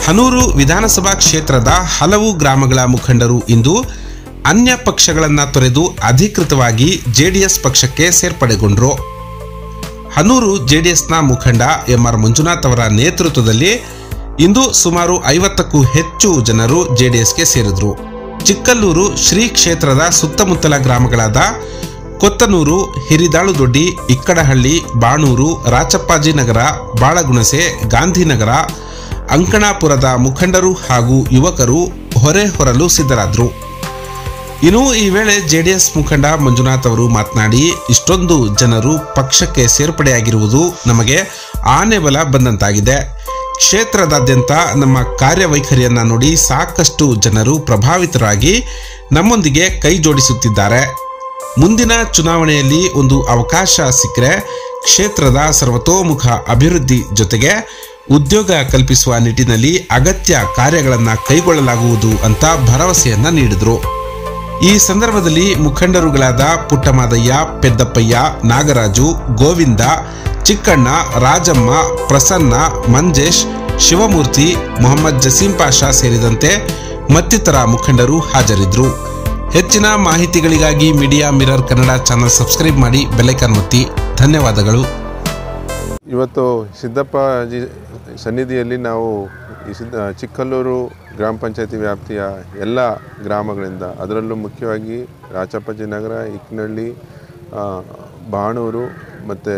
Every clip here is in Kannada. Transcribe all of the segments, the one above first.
ಹನೂರು ವಿಧಾನಸಭಾ ಕ್ಷೇತ್ರದ ಹಲವು ಗ್ರಾಮಗಳ ಮುಖಂಡರು ಇಂದು ಅನ್ಯ ಪಕ್ಷಗಳನ್ನ ತೊರೆದು ಅಧಿಕೃತವಾಗಿ ಜೆಡಿಎಸ್ ಪಕ್ಷಕ್ಕೆ ಸೇರ್ಪಡೆಗೊಂಡರು ಹನೂರು ಜೆಡಿಎಸ್ನ ಮುಖಂಡ ಎಂಆರ್ ಮಂಜುನಾಥ್ ಅವರ ನೇತೃತ್ವದಲ್ಲಿ ಇಂದು ಸುಮಾರು ಐವತ್ತಕ್ಕೂ ಹೆಚ್ಚು ಜನರು ಜೆಡಿಎಸ್ಗೆ ಸೇರಿದ್ರು ಚಿಕ್ಕಲ್ಲೂರು ಶ್ರೀ ಕ್ಷೇತ್ರದ ಸುತ್ತಮುತ್ತಲ ಗ್ರಾಮಗಳಾದ ಕೊತ್ತನೂರು ಹಿರಿದಾಳುದೊಡ್ಡಿ ಇಕ್ಕಡಹಳ್ಳಿ ಬಾಣೂರು ರಾಚಪ್ಪಾಜಿ ನಗರ ಬಾಳಗುಣಸೆ ಗಾಂಧಿನಗರ ಅಂಕಣಾಪುರದ ಮುಖಂಡರು ಹಾಗೂ ಯುವಕರು ಹೊರೆ ಹೊರಲು ಸಿದ್ಧರಾದರು ಇನ್ನು ಈ ವೇಳೆ ಜೆಡಿಎಸ್ ಮುಖಂಡ ಮಂಜುನಾಥ್ ಅವರು ಮಾತನಾಡಿ ಇಷ್ಟೊಂದು ಜನರು ಪಕ್ಷಕ್ಕೆ ಸೇರ್ಪಡೆಯಾಗಿರುವುದು ನಮಗೆ ಆನೆ ಬಲ ಬಂದಂತಾಗಿದೆ ಕ್ಷೇತ್ರದಾದ್ಯಂತ ನಮ್ಮ ಕಾರ್ಯವೈಖರಿಯನ್ನ ನೋಡಿ ಸಾಕಷ್ಟು ಜನರು ಪ್ರಭಾವಿತರಾಗಿ ನಮ್ಮೊಂದಿಗೆ ಕೈ ಜೋಡಿಸುತ್ತಿದ್ದಾರೆ ಮುಂದಿನ ಚುನಾವಣೆಯಲ್ಲಿ ಒಂದು ಅವಕಾಶ ಸಿಕ್ಕರೆ ಕ್ಷೇತ್ರದ ಸರ್ವತೋಮುಖ ಅಭಿವೃದ್ಧಿ ಜೊತೆಗೆ ಉದ್ಯೋಗ ಕಲ್ಪಿಸುವ ನಿಟ್ಟಿನಲ್ಲಿ ಅಗತ್ಯ ಕಾರ್ಯಗಳನ್ನು ಕೈಗೊಳ್ಳಲಾಗುವುದು ಅಂತ ಭರವಸೆಯನ್ನ ನೀಡಿದರು ಈ ಸಂದರ್ಭದಲ್ಲಿ ಮುಖಂಡರುಗಳಾದ ಪುಟ್ಟಮಾದಯ್ಯ ಪೆದ್ದಪ್ಪಯ್ಯ ನಾಗರಾಜು ಗೋವಿಂದ ಚಿಕ್ಕಣ್ಣ ರಾಜಮ್ಮ ಪ್ರಸನ್ನ ಮಂಜೇಶ್ ಶಿವಮೂರ್ತಿ ಮೊಹಮ್ಮದ್ ಜಸೀಂ ಪಾಷಾ ಸೇರಿದಂತೆ ಮತ್ತಿತರ ಮುಖಂಡರು ಹಾಜರಿದ್ದರು ಹೆಚ್ಚಿನ ಮಾಹಿತಿಗಳಿಗಾಗಿ Media Mirror Kannada channel subscribe ಮಾಡಿ ಬೆಲ್ಲೈಕಾನ್ ಒತ್ತಿ ಧನ್ಯವಾದಗಳು ಇವತ್ತು ಸಿದ್ದಪ್ಪಾಜಿ ಸನ್ನಿಧಿಯಲ್ಲಿ ನಾವು ಈ ಸಿದ್ದ ಚಿಕ್ಕಲ್ಲೂರು ಗ್ರಾಮ ಪಂಚಾಯತಿ ವ್ಯಾಪ್ತಿಯ ಎಲ್ಲ ಗ್ರಾಮಗಳಿಂದ ಅದರಲ್ಲೂ ಮುಖ್ಯವಾಗಿ ರಾಚಪ್ಪಾಜಿ ನಗರ ಇಕ್ನಳ್ಳಿ ಆ, ಬಾಣೂರು ಮತ್ತು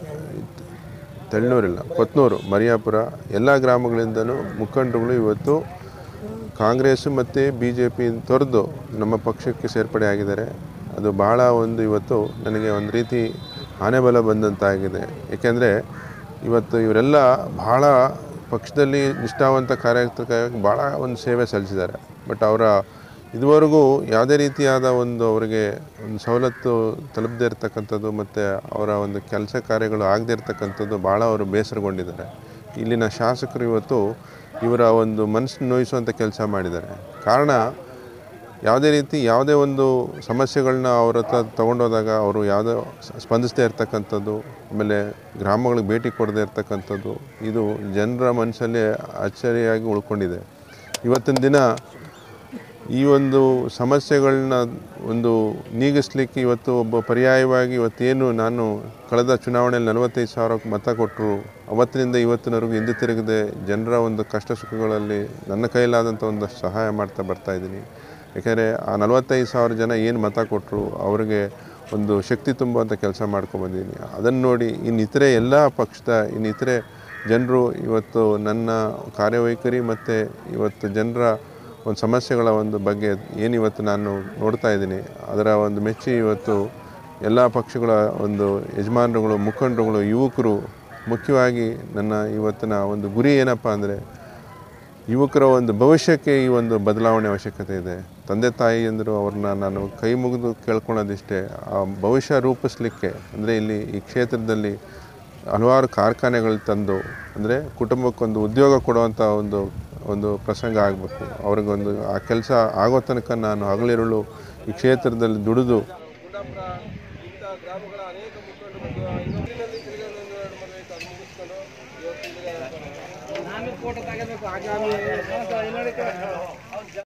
ತೆಳ್ನೂರಿಲ್ಲ ಕೊತ್ನೂರು ಮರಿಯಾಪುರ ಎಲ್ಲ ಗ್ರಾಮಗಳಿಂದಲೂ ಮುಖಂಡರುಗಳು ಇವತ್ತು ಕಾಂಗ್ರೆಸ್ ಮತ್ತು ಬಿ ಜೆ ಪಿ ತೊರೆದು ನಮ್ಮ ಪಕ್ಷಕ್ಕೆ ಸೇರ್ಪಡೆ ಆಗಿದ್ದಾರೆ ಅದು ಬಹಳ ಒಂದು ಇವತ್ತು ನನಗೆ ಒಂದು ರೀತಿ ಆನೆಬಲ ಬಂದಂತಾಗಿದೆ ಏಕೆಂದರೆ ಇವತ್ತು ಇವರೆಲ್ಲ ಬಹಳ ಪಕ್ಷದಲ್ಲಿ ನಿಷ್ಠಾವಂತ ಕಾರ್ಯಕರ್ತರಾಗಿ ಭಾಳ ಒಂದು ಸೇವೆ ಸಲ್ಲಿಸಿದ್ದಾರೆ ಬಟ್ ಅವರ ಇದುವರೆಗೂ ಯಾವುದೇ ರೀತಿಯಾದ ಒಂದು ಅವರಿಗೆ ಒಂದು ಸವಲತ್ತು ತಲುಪದೇ ಇರತಕ್ಕಂಥದ್ದು ಮತ್ತು ಅವರ ಒಂದು ಕೆಲಸ ಕಾರ್ಯಗಳು ಆಗದೇ ಇರತಕ್ಕಂಥದ್ದು ಭಾಳ ಅವರು ಬೇಸರಗೊಂಡಿದ್ದಾರೆ ಇಲ್ಲಿನ ಶಾಸಕರು ಇವತ್ತು ಇವರ ಒಂದು ಮನಸ್ಸನ್ನು ನೋಯಿಸುವಂಥ ಕೆಲಸ ಮಾಡಿದ್ದಾರೆ ಕಾರಣ ಯಾವುದೇ ರೀತಿ ಯಾವುದೇ ಒಂದು ಸಮಸ್ಯೆಗಳನ್ನ ಅವ್ರ ಹತ್ರ ತೊಗೊಂಡೋದಾಗ ಅವರು ಯಾವುದೋ ಸ- ಸ್ಪಂದಿಸದೇ ಇರ್ತಕ್ಕಂಥದ್ದು ಆಮೇಲೆ ಗ್ರಾಮಗಳಿಗೆ ಭೇಟಿ ಕೊಡದೇ ಇರ್ತಕ್ಕಂಥದ್ದು ಇದು ಜನರ ಮನಸ್ಸಲ್ಲಿ ಅಚ್ಚರಿಯಾಗಿ ಉಳ್ಕೊಂಡಿದೆ ಇವತ್ತಿನ ದಿನ ಈ ಒಂದು ಸಮಸ್ಯೆಗಳನ್ನ ಒಂದು ನೀಗಿಸ್ಲಿಕ್ಕೆ ಇವತ್ತು ಒಬ್ಬ ಪರ್ಯಾಯವಾಗಿ ಇವತ್ತೇನು ನಾನು ಕಳೆದ ಚುನಾವಣೆಯಲ್ಲಿ ನಲವತ್ತೈದು ಸಾವಿರ ಮತ ಕೊಟ್ಟರು ಅವತ್ತಿನಿಂದ ಇವತ್ತಿನವರೆಗೂ ಹಿಂದೆ ತಿರುಗದೆ ಜನರ ಒಂದು ಕಷ್ಟ ಸುಖಗಳಲ್ಲಿ ನನ್ನ ಕೈಲಾದಂಥ ಒಂದಷ್ಟು ಸಹಾಯ ಮಾಡ್ತಾ ಬರ್ತಾ ಇದ್ದೀನಿ ಯಾಕೆಂದರೆ ಆ ನಲವತ್ತೈದು ಸಾವಿರ ಜನ ಏನು ಮತ ಕೊಟ್ಟರು ಅವರಿಗೆ ಒಂದು ಶಕ್ತಿ ತುಂಬುವಂಥ ಕೆಲಸ ಮಾಡ್ಕೊಂಬಂದಿದ್ದೀನಿ ಅದನ್ನು ನೋಡಿ ಇನ್ನಿತರೆ ಎಲ್ಲ ಪಕ್ಷದ ಇನ್ನಿತರೆ ಜನರು ಇವತ್ತು ನನ್ನ ಕಾರ್ಯವೈಖರಿ ಮತ್ತು ಇವತ್ತು ಜನರ ಒಂದು ಸಮಸ್ಯೆಗಳ ಒಂದು ಬಗ್ಗೆ ಏನು ಇವತ್ತು ನಾನು ನೋಡ್ತಾ ಇದ್ದೀನಿ ಅದರ ಒಂದು ಮೆಚ್ಚಿ ಇವತ್ತು ಎಲ್ಲ ಪಕ್ಷಗಳ ಒಂದು ಯಜಮಾನರುಗಳು ಮುಖಂಡರುಗಳು ಯುವಕರು ಮುಖ್ಯವಾಗಿ ನನ್ನ ಇವತ್ತಿನ ಒಂದು ಗುರಿ ಏನಪ್ಪ ಅಂದರೆ ಯುವಕರ ಒಂದು ಭವಿಷ್ಯಕ್ಕೆ ಈ ಒಂದು ಬದಲಾವಣೆ ಅವಶ್ಯಕತೆ ಇದೆ ತಂದೆ ತಾಯಿ ಅಂದರು ಅವ್ರನ್ನ ನಾನು ಕೈ ಮುಗಿದು ಕೇಳ್ಕೊಳೋದಿಷ್ಟೇ ಆ ಭವಿಷ್ಯ ರೂಪಿಸ್ಲಿಕ್ಕೆ ಅಂದರೆ ಇಲ್ಲಿ ಈ ಕ್ಷೇತ್ರದಲ್ಲಿ ಹಲವಾರು ಕಾರ್ಖಾನೆಗಳು ತಂದು ಅಂದರೆ ಕುಟುಂಬಕ್ಕೊಂದು ಉದ್ಯೋಗ ಕೊಡುವಂಥ ಒಂದು ಒಂದು ಪ್ರಸಂಗ ಆಗಬೇಕು ಅವ್ರಿಗೊಂದು ಆ ಕೆಲಸ ಆಗೋ ತನಕ ನಾನು ಹಗಲಿರುಳು ಈ ಕ್ಷೇತ್ರದಲ್ಲಿ ದುಡಿದು ಗುಡ್ಡಾಪುರ ಇಂಥ ಗ್ರಾಮಗಳ ಅನೇಕ ಮುಖಂಡರು ಬಂದು ಇನ್ನೊಂದಿನಲ್ಲಿ ತಿರುಗಾಡಿ ಒಂದು ಎರಡು ಮನೆ ಇತ್ತು, ಅದು ಮುಗಿಸ್ಕೊಂಡು ಇವತ್ತು ಇಲ್ಲಿಗೆ ನಾನು ಫೋಟೋ ತೆಗಿಬೇಕು ಆಗ